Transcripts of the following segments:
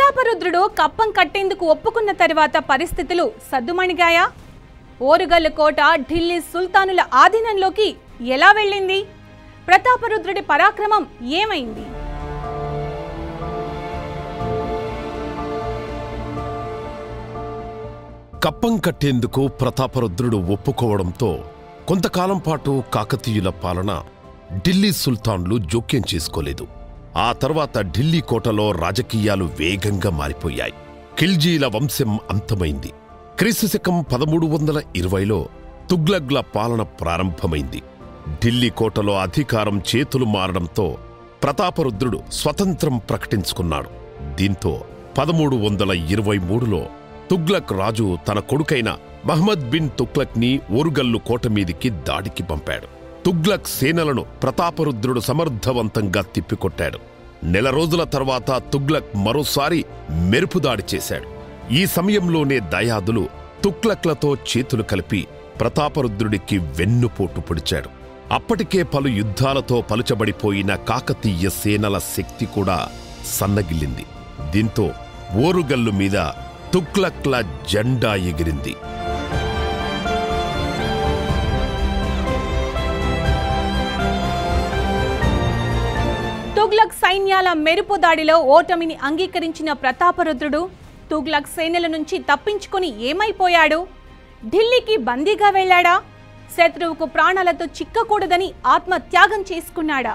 ప్రతాపరుద్రుడు కప్పం కట్టేందుకు ఒప్పుకున్న తర్వాత పరిస్థితులు సద్దుమణిగాయా ఓరుగల్లు కోట ఢిల్లీ సుల్తానుల ఆధీనంలోకి ఎలా వెళ్ళింది ప్రతాపరుద్రుడి పరాక్రమం ఏమైంది కప్పం కట్టేందుకు ప్రతాపరుద్రుడు ఒప్పుకోవడంతో కొంతకాలం పాటు కాకతీయుల పాలన ఢిల్లీ సుల్తాన్లు జోక్యం చేసుకోలేదు ఆ తర్వాత ఢిల్లీ కోటలో రాజకీయాలు వేగంగా మారిపోయాయి ఖిల్జీల వంశం అంతమైంది క్రీస్తు శకం పదమూడు వందల ఇరవైలో తుగ్లగ్ల పాలన ప్రారంభమైంది ఢిల్లీ కోటలో అధికారం చేతులు మారడంతో ప్రతాపరుద్రుడు స్వతంత్రం ప్రకటించుకున్నాడు దీంతో పదమూడు వందల ఇరవై మూడులో తుగ్లక్ రాజు తన కొడుకైన మహ్మద్ బిన్ తుగ్లక్ని ఓరుగల్లు కోట మీదికి దాడికి పంపాడు తుగ్లక్ సేనలను ప్రతాపరుద్రుడు సమర్థవంతంగా తిప్పికొట్టాడు నెల రోజుల తర్వాత తుగ్లక్ మరోసారి మెరుపుదాడి చేశాడు ఈ సమయంలోనే దయాదులు తుగ్లక్లతో చేతులు కలిపి ప్రతాపరుద్రుడికి వెన్నుపోటు పొడిచాడు అప్పటికే పలు యుద్ధాలతో పలుచబడిపోయిన కాకతీయ సేనల శక్తి కూడా సన్నగిల్లింది దీంతో ఓరుగల్లు మీద తుగ్లక్ల జెండా ఎగిరింది తుగ్లక్ సైన్యాల మెరుపు దాడిలో ఓటమిని అంగీకరించిన ప్రతాపరుద్రుడు తుగ్లక్ సేనల నుంచి తప్పించుకొని ఏమైపోయాడు ఢిల్లీకి బందీగా వెళ్ళాడా శత్రువుకు ప్రాణాలతో చిక్కకూడదని ఆత్మత్యాగం చేసుకున్నాడా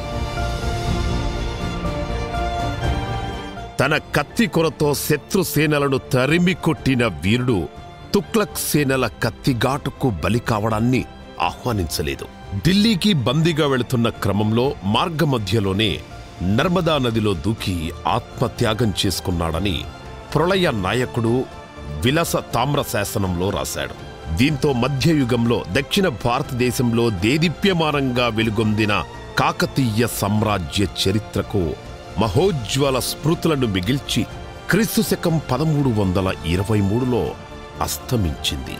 తన కత్తి కొరతో శత్రు సేనలను తరిమి కొట్టిన వీరుడు తుక్లక్ సేనల కత్తిఘాటుకు బలి కావడాన్ని ఆహ్వానించలేదు ఢిల్లీకి బందీగా వెళుతున్న క్రమంలో మార్గమధ్యలోనే నర్మదా నదిలో దూకి ఆత్మత్యాగం చేసుకున్నాడని ప్రళయ నాయకుడు విలస తామ్ర శాసనంలో రాశాడు దీంతో మధ్యయుగంలో దక్షిణ భారతదేశంలో దేదీప్యమానంగా వెలుగొందిన కాకతీయ సామ్రాజ్య చరిత్రకు మహోజ్వల స్మృతులను మిగిల్చి క్రీస్తు శకం పదమూడు వందల ఇరవై మూడులో అస్తమించింది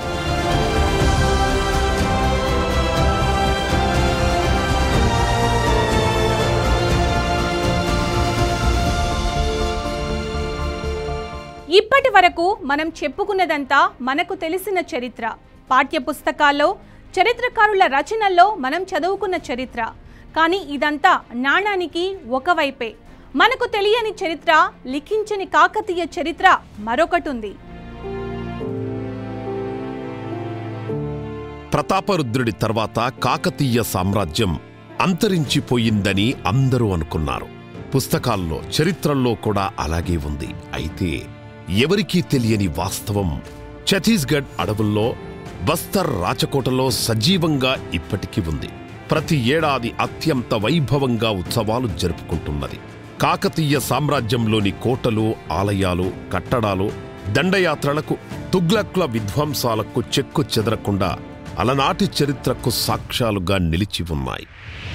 ఇప్పటి వరకు మనం చెప్పుకున్నదంతా మనకు తెలిసిన చరిత్ర పాఠ్య పుస్తకాల్లో చరిత్రకారుల రచనల్లో మనం చదువుకున్న చరిత్ర కానీ ఇదంతా నాణానికి ఒకవైపే మనకు తెలియని చరిత్ర లిఖించని కాకతీయ చరిత్ర మరొకటుంది ప్రతాపరుద్రుడి తర్వాత కాకతీయ సామ్రాజ్యం అంతరించిపోయిందని అందరూ అనుకున్నారు పుస్తకాల్లో చరిత్రల్లో కూడా అలాగే ఉంది అయితే ఎవరికీ తెలియని వాస్తవం ఛత్తీస్గఢ్ అడవుల్లో బస్తర్ రాచకోటలో సజీవంగా ఇప్పటికీ ఉంది ప్రతి ఏడాది అత్యంత వైభవంగా ఉత్సవాలు జరుపుకుంటున్నది కాకతీయ సామ్రాజ్యంలోని కోటలు ఆలయాలు కట్టడాలు దండయాత్రలకు తుగ్లక్ల విధ్వంసాలకు చెక్కు చెదరకుండా అలనాటి చరిత్రకు సాక్ష్యాలుగా నిలిచి ఉన్నాయి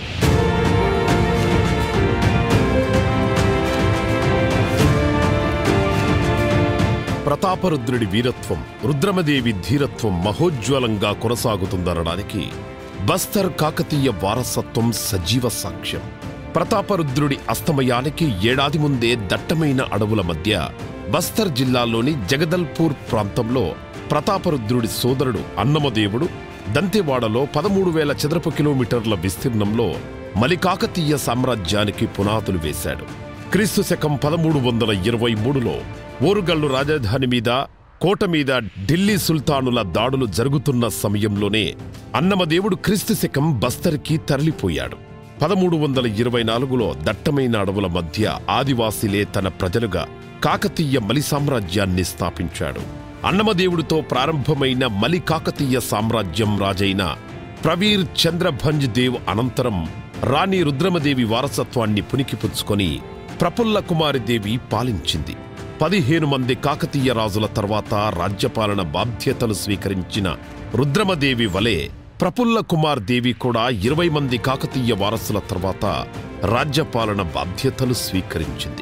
ప్రతాపరుద్రుడి వీరత్వం రుద్రమదేవి ధీరత్వం మహోజ్వలంగా కొనసాగుతుందనడానికి బస్తర్ కాకతీయ వారసత్వం సజీవ సాక్ష్యం ప్రతాపరుద్రుడి అస్తమయానికి ఏడాది ముందే దట్టమైన అడవుల మధ్య బస్తర్ జిల్లాలోని జగదల్పూర్ ప్రాంతంలో ప్రతాపరుద్రుడి సోదరుడు అన్నమదేవుడు దంతెవాడలో పదమూడు వేల చదరపు కిలోమీటర్ల విస్తీర్ణంలో మలికాకతీయ సామ్రాజ్యానికి పునాదులు వేశాడు క్రీస్తు శకం పదమూడు వందల ఇరవై మూడులో ఓరుగల్లు రాజధాని మీద కోట మీద ఢిల్లీ సుల్తానుల దాడులు జరుగుతున్న సమయంలోనే అన్నమదేవుడు క్రీస్తు శకం బస్తర్కి తరలిపోయాడు పదమూడు వందల ఇరవై నాలుగులో దట్టమైన అడవుల మధ్య ఆదివాసీలే తన ప్రజలుగా కాకతీయ మలి సామ్రాజ్యాన్ని స్థాపించాడు అన్నమదేవుడితో ప్రారంభమైన మలి కాకతీయ సామ్రాజ్యం రాజైన ప్రవీర్ చంద్రభంజ్ దేవ్ అనంతరం రాణి రుద్రమదేవి వారసత్వాన్ని పునికిపుచ్చుకొని ప్రఫుల్ల కుమారిదేవి పాలించింది పదిహేను మంది కాకతీయ రాజుల తర్వాత రాజ్యపాలన బాధ్యతలు స్వీకరించిన రుద్రమదేవి వలె ప్రఫుల్ల కుమార్ దేవి కూడా ఇరవై మంది కాకతీయ వారసుల తర్వాత రాజ్యపాలన బాధ్యతలు స్వీకరించింది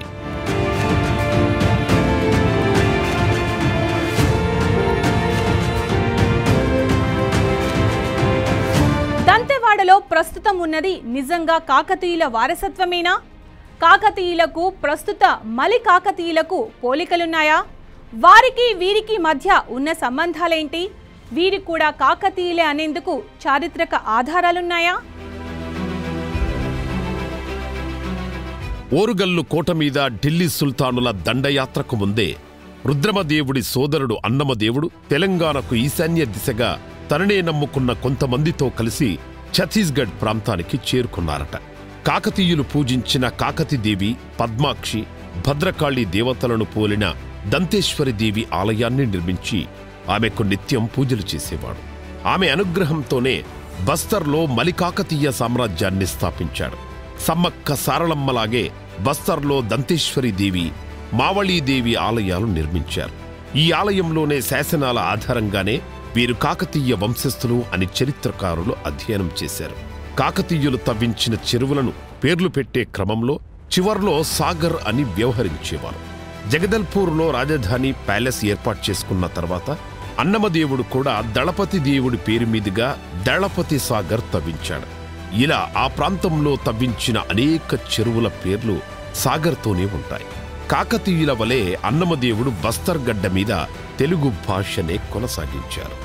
దంతెవాడలో ప్రస్తుతం ఉన్నది నిజంగా కాకతీయుల వారసత్వమేనా కాకతీయులకు ప్రస్తుత మలి కాకతీయులకు పోలికలున్నాయా వారికి వీరికి మధ్య ఉన్న సంబంధాలేంటి వీరి కూడా కాకతీయులే అనేందుకు చారిత్రక ఆధారాలున్నాయా ఓరుగల్లు కోట మీద ఢిల్లీ సుల్తానుల దండయాత్రకు ముందే రుద్రమదేవుడి సోదరుడు అన్నమదేవుడు తెలంగాణకు ఈశాన్య దిశగా తననే నమ్ముకున్న కొంతమందితో కలిసి ఛత్తీస్గఢ్ ప్రాంతానికి చేరుకున్నారట కాకతీయులు పూజించిన కాకతిదేవి పద్మాక్షి భద్రకాళి దేవతలను పోలిన దంతేశ్వరి దేవి ఆలయాన్ని నిర్మించి ఆమెకు నిత్యం పూజలు చేసేవాడు ఆమె అనుగ్రహంతోనే బస్తర్లో మలికాకతీయ సామ్రాజ్యాన్ని స్థాపించాడు సమ్మక్క సారళమ్మలాగే బస్తర్లో దంతేశ్వరి దేవి మావళీదేవి ఆలయాలు నిర్మించారు ఈ ఆలయంలోనే శాసనాల ఆధారంగానే వీరు కాకతీయ వంశస్థులు అని చరిత్రకారులు అధ్యయనం చేశారు కాకతీయులు తవ్వించిన చెరువులను పేర్లు పెట్టే క్రమంలో చివర్లో సాగర్ అని వ్యవహరించేవారు జగదల్పూర్లో రాజధాని ప్యాలెస్ ఏర్పాటు చేసుకున్న తర్వాత అన్నమదేవుడు కూడా దళపతి దేవుడి పేరు మీదుగా దళపతి సాగర్ తవ్వించాడు ఇలా ఆ ప్రాంతంలో తవ్వించిన అనేక చెరువుల పేర్లు సాగర్తోనే ఉంటాయి కాకతీయుల వలె అన్నమదేవుడు బస్తర్ గడ్డ మీద తెలుగు భాషనే కొనసాగించారు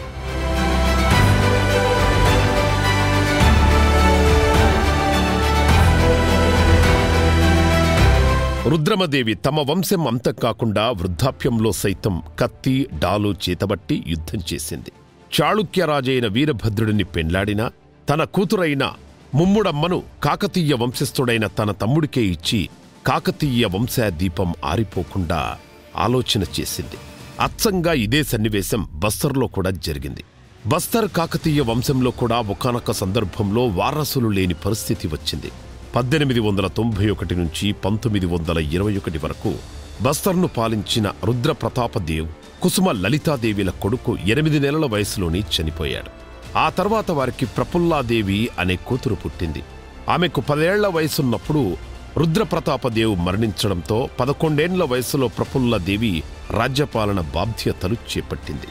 రుద్రమదేవి తమ వంశం అంతం కాకుండా వృద్ధాప్యంలో సైతం కత్తి డాలు చేతబట్టి యుద్ధం చేసింది చాళుక్యరాజైన వీరభద్రుడిని పెండ్లాడినా తన కూతురైన ముమ్ముడమ్మను కాకతీయ వంశస్థుడైన తన తమ్ముడికే ఇచ్చి కాకతీయ వంశాదీపం ఆరిపోకుండా ఆలోచన చేసింది అచ్చంగా ఇదే సన్నివేశం బస్తర్లో కూడా జరిగింది బస్తర్ కాకతీయ వంశంలో కూడా ఒకానొక సందర్భంలో వారసులు లేని పరిస్థితి వచ్చింది పద్దెనిమిది వందల తొంభై ఒకటి నుంచి పంతొమ్మిది వందల ఇరవై ఒకటి వరకు బస్తర్ను పాలించిన రుద్రప్రతాపదేవ్ కుసుమ లలితాదేవిల కొడుకు ఎనిమిది నెలల వయసులోనే చనిపోయాడు ఆ తర్వాత వారికి ప్రఫుల్లాదేవి అనే కూతురు పుట్టింది ఆమెకు పదేళ్ల వయసున్నప్పుడు రుద్రప్రతాపదేవ్ మరణించడంతో పదకొండేండ్ల వయసులో ప్రఫుల్లాదేవి రాజ్యపాలన బాధ్యతలు చేపట్టింది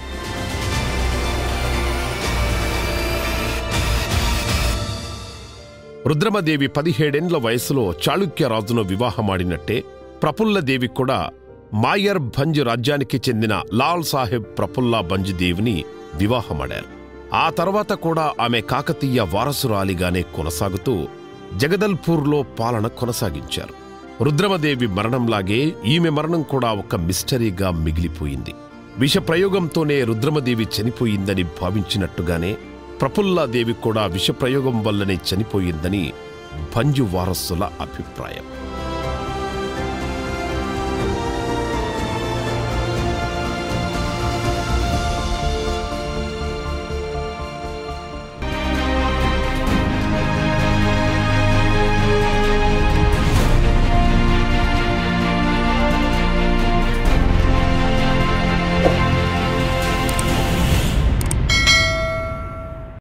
రుద్రమదేవి పదిహేడేండ్ల వయసులో చాళుక్య రాజును వివాహమాడినట్టే ప్రఫుల్లదేవి కూడా మాయర్ భంజ్ రాజ్యానికి చెందిన లాల్ సాహెబ్ ప్రఫుల్లా భంజ్ దేవిని వివాహమాడారు ఆ తర్వాత కూడా ఆమె కాకతీయ వారసురాలిగానే కొనసాగుతూ జగదల్పూర్లో పాలన కొనసాగించారు రుద్రమదేవి మరణంలాగే ఈమె మరణం కూడా ఒక మిస్టరీగా మిగిలిపోయింది విషప్రయోగంతోనే రుద్రమదేవి చనిపోయిందని భావించినట్టుగానే ప్రఫుల్లాదేవి కూడా విషప్రయోగం వల్లనే చనిపోయిందని భంజు వారసుల అభిప్రాయం